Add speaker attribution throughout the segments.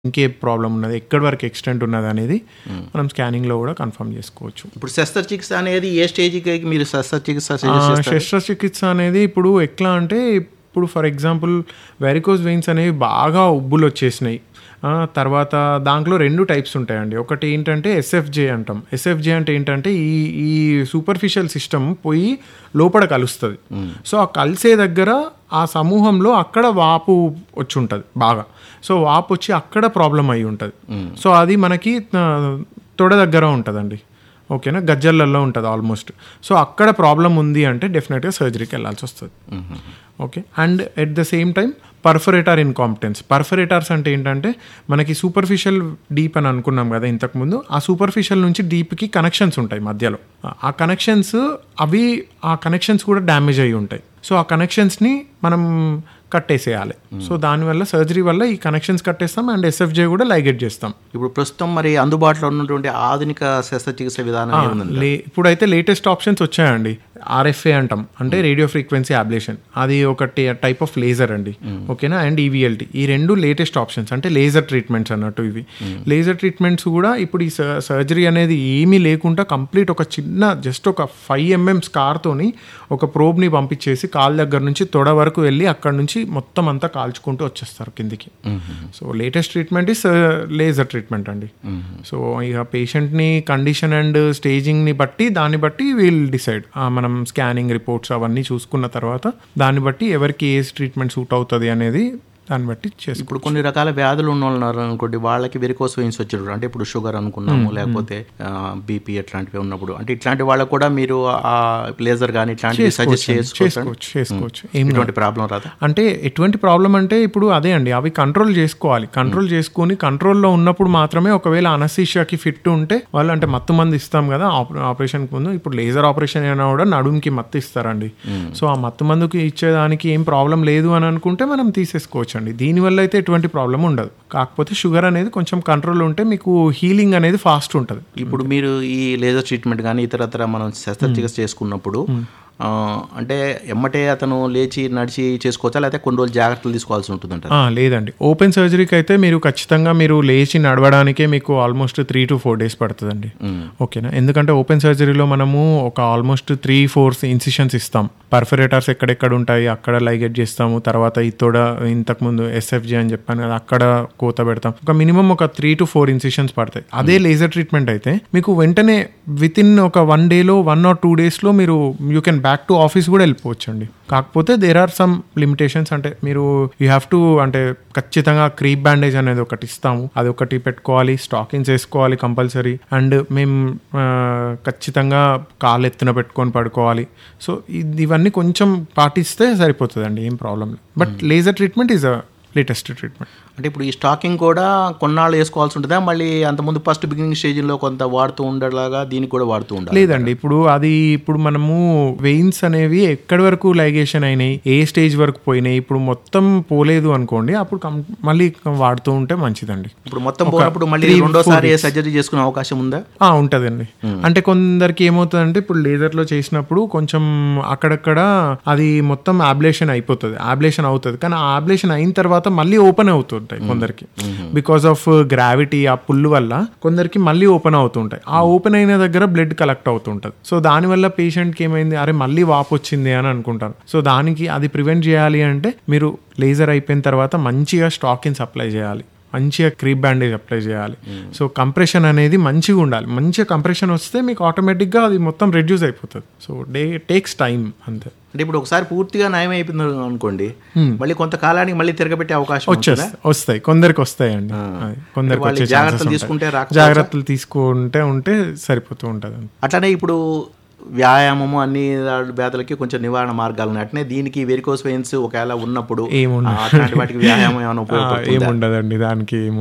Speaker 1: ఇంకే ప్రాబ్లం ఉన్నది ఎక్కడి వరకు ఎక్స్టెంట్ ఉన్నది అనేది మనం స్కానింగ్లో కూడా కన్ఫర్మ్ చేసుకోవచ్చు
Speaker 2: ఇప్పుడు శస్త్రచికిత్స అనేది ఏ స్టేజ్కి మీరు శస్త్రచికిత్స
Speaker 1: ఆ,
Speaker 2: suggest చేస్తారు?
Speaker 1: శస్త్రచికిత్స అనేది ఇప్పుడు ఎట్లా అంటే ఇప్పుడు ఫర్ ఎగ్జాంపుల్ వెరికోస్ వెయిన్స్ అనేవి బాగా ఉబ్బులు వచ్చేసినాయి ఆ, తర్వాత దాంట్లో రెండు టైప్స్ ఉంటాయండి ఒకటి ఏంటంటే ఎస్ఎఫ్జే అంటాం ఎస్ఎఫ్జే అంటే ఏంటంటే ఈ ఈ సూపర్ఫిషియల్ సిస్టమ్ పోయి లోపల కలుస్తుంది సో ఆ కలిసే దగ్గర ఆ సమూహంలో అక్కడ వాపు వచ్చి ఉంటుంది బాగా సో వాపు వచ్చి అక్కడ ప్రాబ్లం అయి ఉంటుంది సో అది మనకి ఆ, తొడ దగ్గర ఉంటుందండి ఓకేనా గజ్జల్లో ఉంటుంది ఆల్మోస్ట్ సో అక్కడ ప్రాబ్లం ఉంది అంటే డెఫినెట్గా సర్జరీకి వెళ్ళాల్సి వస్తుంది okay and at the same time perforator incompetence perforators అంటే ఏంటంటే మనకి సూపర్ఫిషియల్ డీప్ అని అనుకున్నాం కదా ఇంతకుముందు ఆ సూపర్ఫిషియల్ నుంచి డీప్కి కనెక్షన్స్ ఉంటాయి మధ్యలో ఆ కనెక్షన్స్ అవి ఆ కనెక్షన్స్ కూడా డ్యామేజ్ అయి ఉంటాయి సో ఆ కనెక్షన్స్ని మనం కట్టేసేయాలి సో దానివల్ల సర్జరీ వల్ల ఈ కనెక్షన్స్ కట్టేస్తాం అండ్ ఎస్ఎఫ్జే కూడా లైగెట్ చేస్తాం
Speaker 2: ఇప్పుడు ప్రస్తుతం మరి అందుబాటులో ఉన్నటువంటి ఆధునిక శస్త్రచికిత్స విధానం ఏముందండి
Speaker 1: లే ఇప్పుడైతే లేటెస్ట్ ఆప్షన్స్ వచ్చాయండి ఆర్ఎఫ్ఏ అంటాం అంటే రేడియో ఫ్రీక్వెన్సీ అబ్లేషన్ అది ఒక టైప్ ఆఫ్ లేజర్ అండి ఓకేనా అండ్ ఈవీఎల్టీ ఈ రెండు లేటెస్ట్ ఆప్షన్స్ అంటే లేజర్ ట్రీట్మెంట్స్ అన్నట్టు ఇవి లేజర్ ట్రీట్మెంట్స్ కూడా ఇప్పుడు ఈ సర్జరీ అనేది ఏమీ లేకుండా కంప్లీట్ ఒక చిన్న జస్ట్ ఒక ఫైవ్ ఎంఎం స్కార్తోని ఒక ప్రోబ్ని పంపించేసి కాల్ దగ్గర నుంచి తొడ వరకు వెళ్ళి అక్కడ నుంచి మొత్తం అంతా కాల్చుకుంటూ వచ్చేస్తారు కిందికి so latest treatment is laser treatment అండి సో ఇక పేషెంట్ని కండిషన్ అండ్ స్టేజింగ్ని బట్టి దాన్ని బట్టి వీల్ డిసైడ్ మనం స్కానింగ్ రిపోర్ట్స్ అవన్నీ చూసుకున్న తర్వాత దాన్ని బట్టి ఎవరికి ఏ ట్రీట్మెంట్ సూట్ అవుతుంది అనేది దాన్ని బట్టి చేసుకో
Speaker 2: ఇప్పుడు కొన్ని రకాల వ్యాధులు ఉన్న వాళ్ళు ఉన్నారు అనుకోండి వాళ్ళకి వెరికోస్ వెయిన్స్ వచ్చేటప్పుడు అంటే ఇప్పుడు షుగర్ అనుకున్నాము లేకపోతే బీపీ అట్లాంటివి ఉన్నప్పుడు అంటే ఇట్లాంటి వాళ్ళకు కూడా మీరు ఆ లేజర్ కానీ ఇట్లాంటివి సజెస్ట్ చేసుకోవచ్చు
Speaker 1: చేసుకోవచ్చు చేసుకోవచ్చు ఏం
Speaker 2: ఇటువంటి ప్రాబ్లం రాదా
Speaker 1: అంటే ఎటువంటి ప్రాబ్లం అంటే ఇప్పుడు అదే అండి అవి కంట్రోల్ చేసుకోవాలి కంట్రోల్ చేసుకొని కంట్రోల్లో ఉన్నప్పుడు మాత్రమే ఒకవేళ అనస్థీషియాకి ఫిట్ ఉంటే వాళ్ళు అంటే మత్తు మంది ఇస్తాం కదా ఆపరేషన్ ముందు ఇప్పుడు లేజర్ ఆపరేషన్ అయినా కూడా నడుముకి మత్తు ఇస్తారండి సో ఆ మత్తు మందుకి ఇచ్చేదానికి ఏం ప్రాబ్లం లేదు అని అనుకుంటే మనం తీసేసుకోవచ్చు అండి దీనివల్ల అయితే ఎటువంటి ప్రాబ్లం ఉండదు కాకపోతే షుగర్ అనేది కొంచెం కంట్రోల్ ఉంటే మీకు హీలింగ్ అనేది ఫాస్ట్ ఉంటుంది
Speaker 2: ఇప్పుడు మీరు ఈ లేజర్ ట్రీట్మెంట్ కానీ ఇతరత్ర మనం శస్త్రచికిత్స చేసుకున్నప్పుడు ఆ, అంటే ఎమ్మటే అతను లేచి నడిచి చేసుకోవచ్చా లేకపోతే కొన్ని రోజులు జాగ్రత్తలు తీసుకోవాల్సి ఉంటుందంట
Speaker 1: ఆ, లేదండి ఓపెన్ సర్జరీకి అయితే మీరు ఖచ్చితంగా మీరు లేచి నడవడానికే మీకు almost three to four days పడుతుందండి ఓకేనా ఎందుకంటే ఓపెన్ సర్జరీలో మనము ఒక ఆల్మోస్ట్ త్రీ ఫోర్ ఇన్సిషన్స్ ఇస్తాం పర్ఫరేటర్స్ ఎక్కడెక్కడ ఉంటాయి అక్కడ లైగెట్ చేస్తాము తర్వాత ఈ తోడ ఇంతకుముందు ఎస్ఎఫ్జి అని చెప్పాను కదా అక్కడ కోత పెడతాం ఒక మినిమం ఒక త్రీ టు ఫోర్ ఇన్సిషన్స్ పడతాయి అదే లేజర్ ట్రీట్మెంట్ అయితే మీకు వెంటనే విత్ ఇన్ ఒక వన్ డేలో వన్ ఆర్ టూ డేస్లో మీరు you can back to office కూడా వెళ్ళిపోవచ్చు అండి కాకపోతే దేర్ ఆర్ సమ్ లిమిటేషన్స్ అంటే మీరు యూ హ్యావ్ టు అంటే ఖచ్చితంగా క్రీప్ బ్యాండేజ్ అనేది ఒకటి ఇస్తాము అది ఒకటి పెట్టుకోవాలి స్టాకింగ్స్ వేసుకోవాలి కంపల్సరీ అండ్ మేము ఆ, ఖచ్చితంగా కాళ్ళు ఎత్తున పెట్టుకొని పడుకోవాలి సో ఇది ఇవన్నీ కొంచెం పాటిస్తే సరిపోతుందండి ఏం ప్రాబ్లం లేదు but laser treatment is a latest treatment
Speaker 2: అంటే ఇప్పుడు ఈ స్టాకింగ్ కూడా కొన్నాళ్ళు వేసుకోవాల్సి ఉంటుందా మళ్ళీ అంతకుముందు ఫస్ట్ బిగినింగ్ స్టేజ్లో కొంత వాడుతూ ఉండేలాగా దీనికి కూడా వాడుతూ ఉండాలి
Speaker 1: లేదండి ఇప్పుడు అది ఇప్పుడు మనము వెయిన్స్ అనేవి ఎక్కడి వరకు లైగేషన్ అయినాయి ఏ స్టేజ్ వరకు పోయినాయి ఇప్పుడు మొత్తం పోలేదు అనుకోండి అప్పుడు కం- మళ్ళీ వాడుతూ ఉంటే మంచిదండి
Speaker 2: ఇప్పుడు మొత్తం పోయినప్పుడు మళ్ళీ రెండోసారి సర్జరీ చేసుకునే అవకాశం ఉందా
Speaker 1: ఆ, ఉంటదండి అంటే కొందరికి ఏమవుతుందంటే ఇప్పుడు లేజర్లో చేసినప్పుడు కొంచెం అక్కడక్కడ అది మొత్తం ఆబ్లేషన్ అయిపోతుంది ఆబ్లేషన్ అవుతుంది కానీ ఆ ఆబ్లేషన్ అయిన తర్వాత మళ్ళీ ఓపెన్ అవుతుంటాయి కొందరికి బికాస్ ఆఫ్ గ్రావిటీ ఆ పుల్లు వల్ల కొందరికి మళ్ళీ ఓపెన్ అవుతుంటాయి ఆ ఓపెన్ అయిన దగ్గర బ్లడ్ కలెక్ట్ అవుతుంటది సో దానివల్ల పేషెంట్కి ఏమైంది అరే మళ్ళీ వాపు వచ్చింది అని అనుకుంటారు సో దానికి అది ప్రివెంట్ చేయాలి అంటే మీరు లేజర్ అయిపోయిన తర్వాత మంచిగా స్టాకిన్స్ అప్లై చేయాలి మంచిగా క్రీప్ బ్యాండేజ్ అప్లై చేయాలి సో కంప్రెషన్ అనేది మంచిగా ఉండాలి మంచిగా కంప్రెషన్ వస్తే మీకు ఆటోమేటిక్గా అది మొత్తం రెడ్యూస్ అయిపోతుంది సో డే టేక్స్ టైం అంతే
Speaker 2: అంటే ఇప్పుడు ఒకసారి పూర్తిగా నయం అయిపోయింది అనుకోండి మళ్ళీ కొంతకాలానికి మళ్ళీ తిరగబెట్టే అవకాశం ఉంటుందా?
Speaker 1: వచ్చేస్తాయి వస్తాయి కొందరికి వస్తాయండి అది కొందరికి
Speaker 2: వాళ్ళు
Speaker 1: వచ్చే chances
Speaker 2: జాగ్రత్తలు
Speaker 1: ఉంటాయి.
Speaker 2: తీసుకుంటే రాకపోవచ్చా?
Speaker 1: జాగ్రత్తలు తీసుకుంటే ఉంటే సరిపోతూ ఉంటుంది
Speaker 2: అట్లనే ఇప్పుడు వ్యాయామము అన్ని వ్యాధులకి కొంచెం నివారణ మార్గాలు ఉన్నాయి అట్నే దీనికి వెరికోస్ వెయిన్స్ ఒకవేళ ఉన్నప్పుడు
Speaker 1: ఏముండదు.
Speaker 2: ఆ, అట్లాంటి వాటికి వ్యాయామం ఏమైనా ఉపయోగపడుతుందా
Speaker 1: ఏముండదండి దానికి ఏముండదు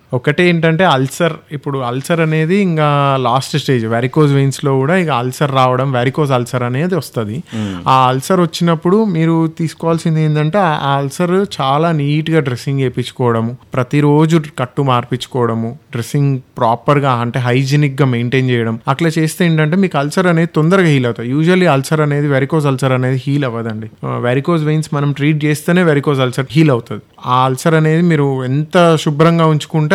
Speaker 1: ఒకటి ఏంటంటే అల్సర్ ఇప్పుడు అల్సర్ అనేది ఇంకా లాస్ట్ స్టేజ్ వెరికోజ్ వెయిన్స్ లో కూడా ఇక అల్సర్ రావడం వెరికోజ్ అల్సర్ అనేది వస్తుంది ఆ అల్సర్ వచ్చినప్పుడు మీరు తీసుకోవాల్సింది ఏంటంటే ఆ అల్సర్ చాలా నీట్ గా డ్రెస్సింగ్ చేయించుకోవడము ప్రతిరోజు కట్టు మార్పించుకోవడము డ్రెస్సింగ్ ప్రాపర్ గా అంటే హైజీనిక్ గా మెయింటైన్ చేయడం అట్లా చేస్తే ఏంటంటే మీకు అల్సర్ అనేది తొందరగా హీల్ అవుతుంది యూజువల్లీ అల్సర్ అనేది వెరికోజ్ అల్సర్ అనేది హీల్ అవ్వదండి వెరికోజ్ వెయిన్స్ మనం ట్రీట్ చేస్తేనే వెరికోజ్ అల్సర్ హీల్ అవుతుంది ఆ అల్సర్ అనేది మీరు ఎంత శుభ్రంగా ఉంచుకుంటే